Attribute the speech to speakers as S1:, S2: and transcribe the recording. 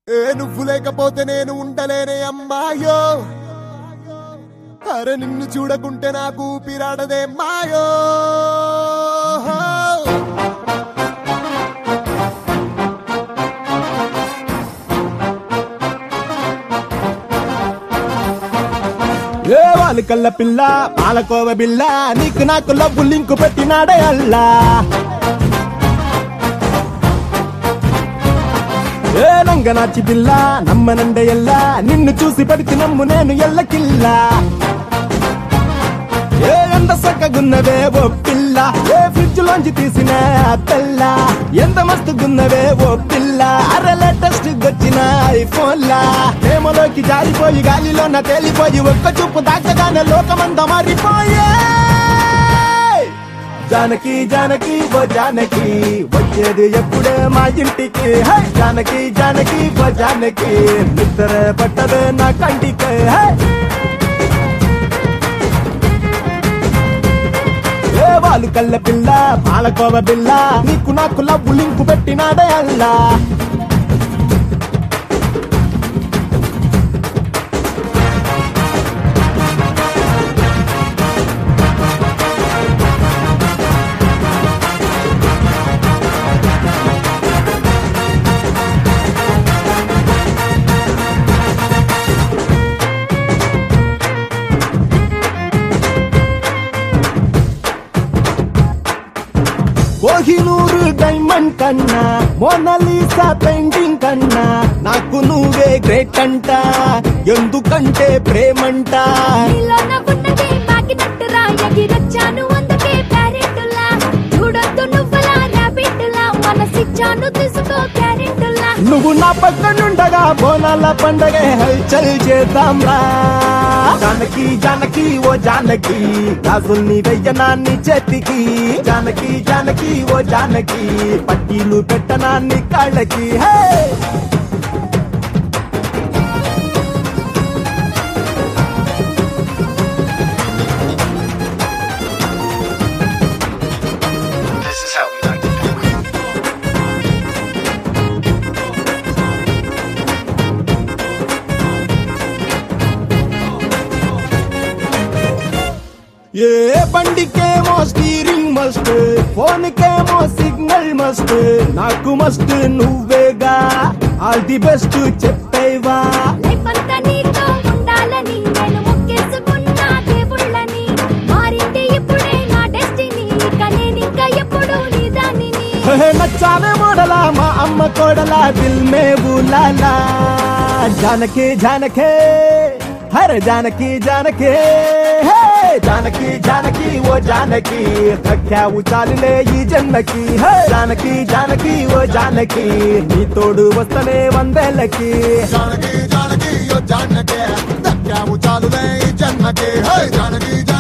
S1: ఏ నువ్వు లేకపోతే నేను ఉండలేనే అమ్మాయో అరే నిన్ను చూడకుంటే నాకు ఊపిరాడదే మాయో
S2: ఏ వాళ్ళ కల్ల పిల్ల పాలకోవ బిల్ల నీకు నాకు లవ్వు లింకు పెట్టినాడే అల్లా ఏ నంగనాచి పిల్ల నమ్మనండే ఎల్లా నిన్ను చూసి పడిచి నమ్ము నేను ఎల్లకిల్లా ఏ ఎంత సక్కగున్నవే ఓ పిల్ల ఏ ఫ్రిడ్జ్ లోంచి తీసిన ఆ పిల్ల ఎంత మస్తుగున్నవే ఓ పిల్ల అరే లేటెస్ట్ వచ్చిన ఐఫోన్ లా ప్రేమలోకి జారిపోయి గాలిలోన తేలిపోయి ఒక్క చూపు దాచగానే లోకమంతా మారిపోయే జానకి జానకి ఓ జానకి వచ్చేది ఎప్పుడే మా ఇంటికి హే! జానకి జానకి ఓ జానకి నిద్ర పట్టదే నా కంటికి హే! ఏ వాళ్ళు కళ్ళ పిల్ల పాలకోవ బిల్ల నీకు నాకు లవ్వు లింకు పెట్టినాడే అల్లా కోహినూరు డైమండ్ కన్నా మోనలీసా పెయింటింగ్ కన్నా నాకు నువ్వే గ్రేట్ అంట ఎందుకంటే ప్రేమంట
S3: నీలో నవ్వున్నదే పాకినట్టురా ఎగిరొచ్చాను అందుకే ప్యారెట్టులా చూడొద్దు నువ్వులా రాబిట్టులా మనసిచ్చాను తీసుకో క్యారెట్టులా
S2: నువ్వు నా పక్కనుండగా బోనాల పండగ హల్చల్ చేద్దాం రా జానకి జానకి ఓ జానకి గాజుల్ని వెయ్యనా నీ చేతికి జానకి జానకి ఓ జానకి పట్టీలు పెట్టనా నీ కాళ్ళకి hey
S4: This is how we like to do it.
S2: ఏ బండికేమో స్టీరింగ్ మస్ట్ ఫోన్ కేమో సిగ్నల్ మస్ట్ నాకు మస్ట్ నువ్వేగా ఆల్ ది బెస్ట్ చెప్పేవా
S3: లైఫ్ అంతా నీతో ఉండాలని నేను మొక్కేసుకున్నా దేవుళ్ళని మారింది ఇప్పుడే నా డెస్టినీ ఇక నేను ఇంకా ఎప్పుడు నీ దానిని
S2: హే, నచ్చానే మోడలా మా అమ్మ కోడలా దిల్ మే బులాలా జానకి జానకే హరే జానకి జానకే హే జానకి జానకి ఓ జానకి దక్కావు చాలులే ఈ జన్మకి హే జానకి జానకి ఓ జానకి నీ తోడు వస్తనే వందేళ్ళకి
S1: జానకి జానకి యో జానకే దక్కాము చాలులే ఈ జన్మకే హే జానకి